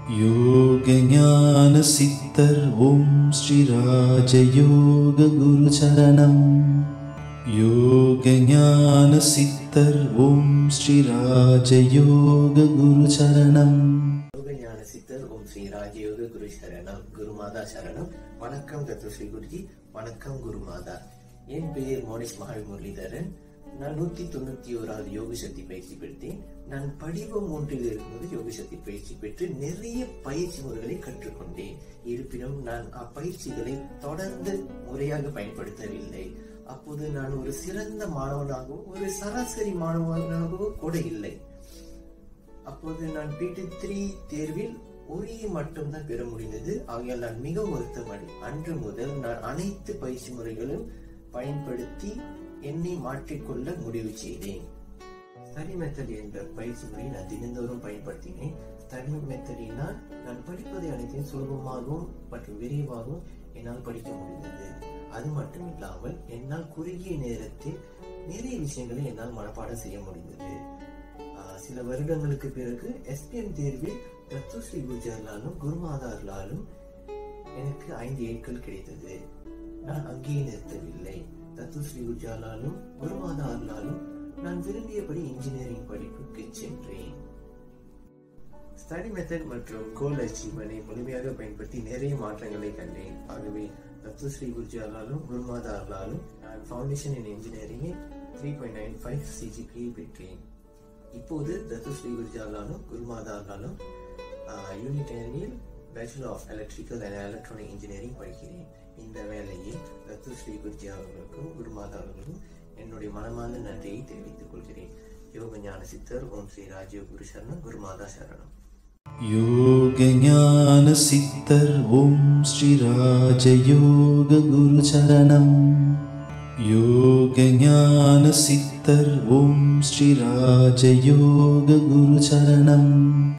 யோகஞான சித்தர் ஓம் ஸ்ரீ ராஜயோக குரு சரணம் யோகஞான சித்தர் ஓம் ஸ்ரீ ராஜயோக குரு சரணம் யோகஞான சித்தர் ஓம் ஸ்ரீ ராஜயோக குரு சரணம் குருமாதா சரணம் வணக்கம் தத்து ஸ்ரீ குருஜி வணக்கம் குருமாதா என் பெயர் மோனிஷ் மகாவி முரளிதரன் நான் நூத்தி தொண்ணூத்தி ஓராவது யோக சக்தி பயிற்சி பெற்றேன் நான் படிவம் ஒன்றில் இருக்கும்போது யோக சக்தி பயிற்சி பெற்று நிறைய பயிற்சி முறைகளை கற்றுக்கொண்டேன் இருப்பினும் நான் அப்பயிற்சிகளை தொடர்ந்து முறையாக பயன்படுத்தவில்லை அப்போது நான் ஒரு சிறந்த மாணவனாகவோ ஒரு சராசரி மாணவனாகவோ கூட இல்லை அப்போது நான் பிடி த்ரீ தேர்வில் ஒரே மட்டும் தான் பெற முடிந்தது ஆகையால் நான் மிக வருத்தமடை அன்று முதல் நான் அனைத்து பயிற்சி முறைகளும் பயன்படுத்தி என்னை மாற்றிக்கொள்ள முடிவு செய்தேன் ஸ்டடி மெத்தட் என்ற பயிற்சி முறையை நான் தினந்தோறும் பயன்படுத்தினேன் ஸ்டடி மெத்தடினால் நான் படிப்பதை அனைத்தையும் சுலபமாகவும் மற்றும் விரைவாகவும் என்னால் படிக்க முடிந்தது அது மட்டும் இல்லாமல் என்னால் குறுகிய நேரத்தில் நிறைய விஷயங்களை என்னால் மனப்பாடம் செய்ய முடிந்தது ஆஹ் சில வருடங்களுக்கு பிறகு எஸ்பிஎம் தேர்வில் தத்துஸ்ரீ குஜர்லாலும் குருமாதார்லாலும் எனக்கு ஐந்து ஏட்கள் கிடைத்தது நான் அங்கேயே நிறுத்தவில்லை தத்துஸ்ரீ குஜாலாலும் குருமாதார்லாலும் நான் விரும்பியபடி இன்ஜினியரிங் படிப்புக்கு சென்றேன் ஸ்டடி மெத்தட் மற்றும் கோல் அச்சீவ்மெண்டை முழுமையாக பயன்படுத்தி நிறைய மாற்றங்களை கண்டேன் ஆகவே தத்துஸ்ரீ குர்ஜாலாலும் குருமாதார்லாலும் நான் ஃபவுண்டேஷன் இன் இன்ஜினியரிங்கில் three point nine five CGPI பெற்றேன் இப்போது தத்துஸ்ரீ குர்ஜாலாலும் குருமாதார்லாலும் யூனிடேரியில் bachelor of electrical and electronic engineering படிக்கிறேன் இந்த வேலையில் தத்துஸ்ரீ குர்ஜி அவர்களுக்கும் குருமாதா அவர்களுக்கும் என்னுடைய மனமார்ந்த நன்றியை தெரிவித்துக் கொள்கிறேன் யோக ஞான சித்தர் ஓம் ஸ்ரீ ராஜீவ் குரு சரணம் குருமாதா சரணம் யோகஞான சித்தர் ஓம் ஸ்ரீ ராஜயோக குரு சரணம் யோகஞான சித்தர் ஓம் ஸ்ரீ ராஜயோக குரு சரணம்